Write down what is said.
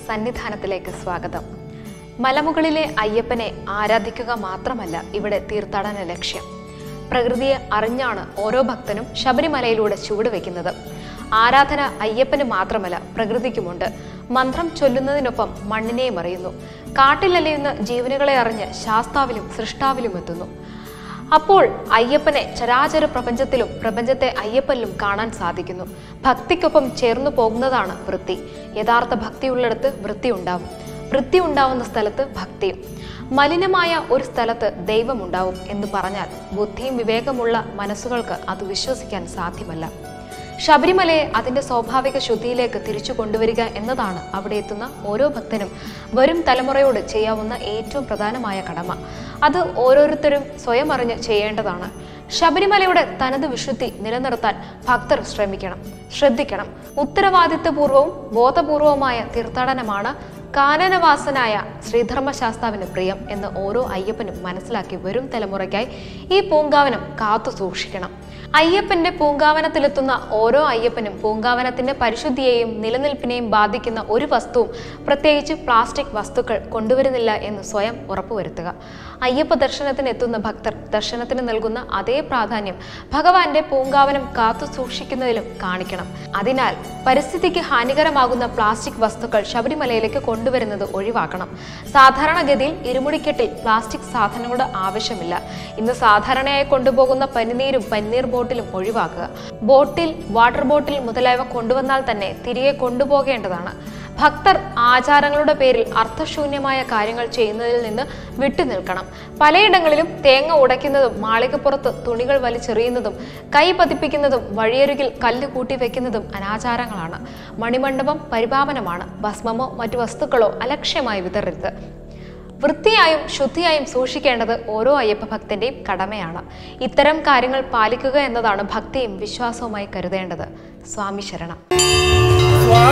സന്നിധാനത്തിലേക്ക് സ്വാഗതം മലമുകളിലെ അയ്യപ്പനെ ആരാധിക്കുക മാത്രമല്ല ഇവിടെ തീർത്ഥാടന ലക്ഷ്യം പ്രകൃതിയെ അറിഞ്ഞാണ് ഓരോ ഭക്തനും ശബരിമലയിലൂടെ ചുവടുവെക്കുന്നത് ആരാധന അയ്യപ്പന് മാത്രമല്ല പ്രകൃതിക്കുമുണ്ട് മന്ത്രം ചൊല്ലുന്നതിനൊപ്പം മണ്ണിനെയും അറിയുന്നു കാട്ടിലലയുന്ന ജീവനുകളെ അറിഞ്ഞ് ശാസ്താവിലും സൃഷ്ടാവിലും എത്തുന്നു അപ്പോൾ അയ്യപ്പനെ ചരാചര പ്രപഞ്ചത്തിലും പ്രപഞ്ചത്തെ അയ്യപ്പനിലും കാണാൻ സാധിക്കുന്നു ഭക്തിക്കൊപ്പം ചേർന്നു പോകുന്നതാണ് വൃത്തി യഥാർത്ഥ ഭക്തിയുള്ളിടത്ത് വൃത്തി ഉണ്ടാവും വൃത്തി ഉണ്ടാവുന്ന സ്ഥലത്ത് ഭക്തിയും മലിനമായ ഒരു സ്ഥലത്ത് ദൈവമുണ്ടാവും എന്ന് പറഞ്ഞാൽ ബുദ്ധിയും വിവേകമുള്ള മനസ്സുകൾക്ക് അത് വിശ്വസിക്കാൻ സാധ്യമല്ല ശബരിമലയെ അതിന്റെ സ്വാഭാവിക ശുദ്ധിയിലേക്ക് തിരിച്ചു കൊണ്ടുവരിക എന്നതാണ് അവിടെ എത്തുന്ന ഓരോ ഭക്തനും വരും തലമുറയോട് ചെയ്യാവുന്ന ഏറ്റവും പ്രധാനമായ കടമ അത് ഓരോരുത്തരും സ്വയം അറിഞ്ഞ് ചെയ്യേണ്ടതാണ് ശബരിമലയുടെ തനത് വിശുദ്ധി നിലനിർത്താൻ ഭക്തർ ശ്രമിക്കണം ശ്രദ്ധിക്കണം ഉത്തരവാദിത്വപൂർവവും ബോധപൂർവവുമായ തീർത്ഥാടനമാണ് കാനനവാസനായ ശ്രീധർമ്മശാസ്താവിന് പ്രിയം എന്ന് ഓരോ അയ്യപ്പനും മനസ്സിലാക്കി വരും തലമുറയ്ക്കായി ഈ പൂങ്കാവനം കാത്തു സൂക്ഷിക്കണം അയ്യപ്പന്റെ പൂങ്കാവനത്തിലെത്തുന്ന ഓരോ അയ്യപ്പനും പൂങ്കാവനത്തിന്റെ പരിശുദ്ധിയെയും നിലനിൽപ്പിനെയും ബാധിക്കുന്ന ഒരു വസ്തുവും പ്രത്യേകിച്ച് പ്ലാസ്റ്റിക് വസ്തുക്കൾ കൊണ്ടുവരുന്നില്ല എന്ന് സ്വയം ഉറപ്പുവരുത്തുക അയ്യപ്പ ദർശനത്തിന് എത്തുന്ന ഭക്തർ ദർശനത്തിന് നൽകുന്ന അതേ പ്രാധാന്യം ഭഗവാന്റെ പൂങ്കാവനം കാത്തു സൂക്ഷിക്കുന്നതിലും കാണിക്കണം അതിനാൽ പരിസ്ഥിതിക്ക് ഹാനികരമാകുന്ന പ്ലാസ്റ്റിക് വസ്തുക്കൾ ശബരിമലയിലേക്ക് കൊണ്ടുവരുന്നത് ഒഴിവാക്കണം സാധാരണഗതിയിൽ ഇരുമുടിക്കെട്ടിൽ പ്ലാസ്റ്റിക് സാധനങ്ങളുടെ ആവശ്യമില്ല ഇന്ന് സാധാരണയായി കൊണ്ടുപോകുന്ന പനിനീരും പന്നീർ ബോട്ടിലും ഒഴിവാക്കുക ബോട്ടിൽ വാട്ടർ ബോട്ടിൽ മുതലായവ കൊണ്ടുവന്നാൽ തന്നെ തിരികെ കൊണ്ടുപോകേണ്ടതാണ് ഭക്തർ ആചാരങ്ങളുടെ പേരിൽ അർത്ഥശൂന്യമായ കാര്യങ്ങൾ ചെയ്യുന്നതിൽ നിന്ന് വിട്ടുനിൽക്കണം പലയിടങ്ങളിലും തേങ്ങ ഉടയ്ക്കുന്നതും മാളികപ്പുറത്ത് തുണികൾ വലിച്ചെറിയുന്നതും കൈ പതിപ്പിക്കുന്നതും വഴിയരികിൽ കല്ല് കൂട്ടി വെക്കുന്നതും അനാചാരങ്ങളാണ് മണിമണ്ഡപം പരിപാവനമാണ് ഭസ്മമോ മറ്റു വസ്തുക്കളോ അലക്ഷ്യമായി വിതറരുത് വൃത്തിയായും ശുദ്ധിയായും സൂക്ഷിക്കേണ്ടത് ഓരോ അയ്യപ്പ ഭക്തന്റെയും കടമയാണ് ഇത്തരം കാര്യങ്ങൾ പാലിക്കുക എന്നതാണ് ഭക്തിയും വിശ്വാസവുമായി കരുതേണ്ടത് സ്വാമി ശരണം സ്വാമി